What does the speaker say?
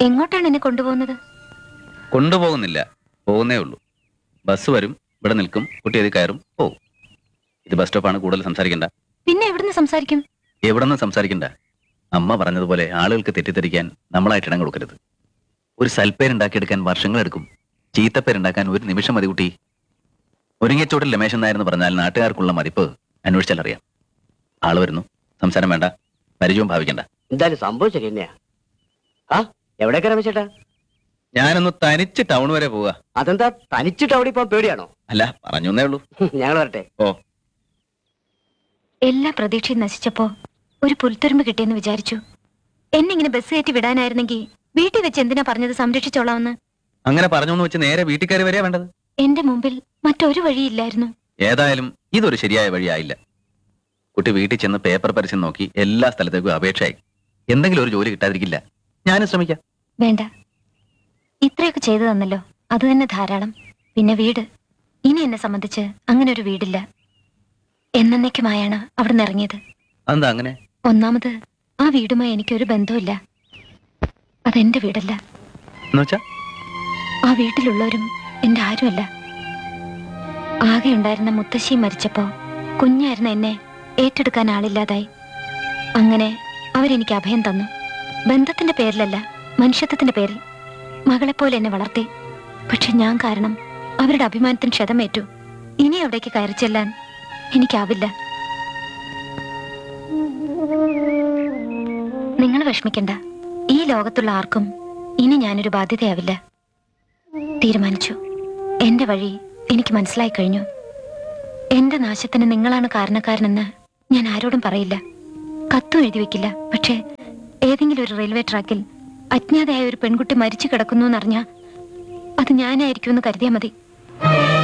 എങ്ങോട്ടാണ് എന്നെ കൊണ്ടുപോകുന്നത് കൊണ്ടുപോകുന്നില്ല പോകുന്നേ ഉള്ളൂ ബസ് വരും ഇവിടെ നിൽക്കും കുട്ടി അതിൽ കയറും പോകും ഇത് ബസ് സ്റ്റോപ്പാണ് കൂടുതൽ സംസാരിക്കണ്ട പിന്നെ എവിടുന്ന് സംസാരിക്കും എവിടെ നിന്ന് സംസാരിക്കണ്ട അമ്മ പറഞ്ഞതുപോലെ ആളുകൾക്ക് തെറ്റിദ്ധരിക്കാൻ നമ്മളായിട്ട് ഇടം കൊടുക്കരുത് ഒരു സൽപ്പേരുണ്ടാക്കിയെടുക്കാൻ വർഷങ്ങളെടുക്കും ചീത്തപ്പേരുണ്ടാക്കാൻ ഒരു നിമിഷം മതി കുട്ടി ഒരുങ്ങിച്ചോട്ടിൽ രമേശൻ നായരെന്ന് പറഞ്ഞാൽ നാട്ടുകാർക്കുള്ള മതിപ്പ് അന്വേഷിച്ചാൽ അറിയാം ആള് വരുന്നു സംസാരം വേണ്ട പരിചയവും ഭാവിക്കണ്ട എന്തായാലും സംഭവം ശരി തന്നെയാ ആ എവിടേക്കാ രമേശേട്ടാ ഞാനൊന്ന് തനിച്ച് ടൗൺ വരെ പോവാ അതെന്താ തനിച്ചിട്ട് അവിടെ ഇപ്പൊ പേടിയാണോ അല്ല പറഞ്ഞേ ഉള്ളൂ ഞങ്ങൾ വരട്ടെ ഓ എല്ലാ പ്രതീക്ഷയും നശിച്ചപ്പോ ഒരു പുൽത്തുരുമ്പ് കിട്ടിയെന്ന് വിചാരിച്ചു എന്നെ ഇങ്ങനെ ബസ് കയറ്റി വിടാനായിരുന്നെങ്കിൽ വീട്ടിൽ വെച്ച് എന്തിനാ പറഞ്ഞത് സംരക്ഷിച്ചോളാമെന്ന് അങ്ങനെ പറഞ്ഞു എന്ന് വെച്ച് നേരെ വീട്ടിൽ കയറി വരെയാ വേണ്ടത് എന്റെ മുമ്പിൽ മറ്റൊരു വഴിയില്ലായിരുന്നു ഏതായാലും ഇതൊരു ശരിയായ വഴിയായില്ല കുട്ടി വീട്ടിൽ ചെന്ന് പേപ്പർ പരസ്യം നോക്കി എല്ലാ സ്ഥലത്തേക്കും അപേക്ഷയായി എന്തെങ്കിലും ഒരു ജോലി കിട്ടാതിരിക്കില്ല ഞാനും ശ്രമിക്കാം വേണ്ട ഇത്രയൊക്കെ ചെയ്തു തന്നല്ലോ അത് തന്നെ ധാരാളം പിന്നെ വീട് ഇനി എന്നെ സംബന്ധിച്ച് അങ്ങനെ ഒരു വീടില്ല എന്നേക്കുമായാണ് അവിടെ നിന്ന് ഇറങ്ങിയത് അതെന്താ അങ്ങനെ ഒന്നാമത് ആ വീടുമായി എനിക്കൊരു ബന്ധവുമില്ല അതെന്റെ വീടല്ല എന്നുവെച്ചാ ആ വീട്ടിലുള്ളവരും എന്റെ ആരുമല്ല ആകെ ഉണ്ടായിരുന്ന മുത്തശ്ശി മരിച്ചപ്പോ കുഞ്ഞായിരുന്ന എന്നെ ഏറ്റെടുക്കാൻ ആളില്ലാതായി അങ്ങനെ അവരെനിക്ക് അഭയം തന്നു ബന്ധത്തിന്റെ പേരിലല്ല മനുഷ്യത്വത്തിന്റെ പേരിൽ മകളെപ്പോലെ എന്നെ വളർത്തി പക്ഷെ ഞാൻ കാരണം അവരുടെ അഭിമാനത്തിന് ക്ഷതമേറ്റു ഇനി അവിടേക്ക് കയറി ചെല്ലാൻ എനിക്കാവില്ല നിങ്ങൾ വിഷമിക്കണ്ട ഈ ലോകത്തുള്ള ആർക്കും ഇനി ഞാനൊരു ബാധ്യതയാവില്ല തീരുമാനിച്ചു എന്റെ വഴി എനിക്ക് മനസ്സിലായി കഴിഞ്ഞു എന്റെ നാശത്തിന് നിങ്ങളാണ് കാരണക്കാരനെന്ന് ഞാൻ ആരോടും പറയില്ല കത്തും എഴുതി വെക്കില്ല പക്ഷേ ഏതെങ്കിലും ഒരു റെയിൽവേ ട്രാക്കിൽ അജ്ഞാതയായ ഒരു പെൺകുട്ടി മരിച്ചു കിടക്കുന്നു എന്നറിഞ്ഞാ അത് ഞാനായിരിക്കുമെന്ന് കരുതിയാൽ മതി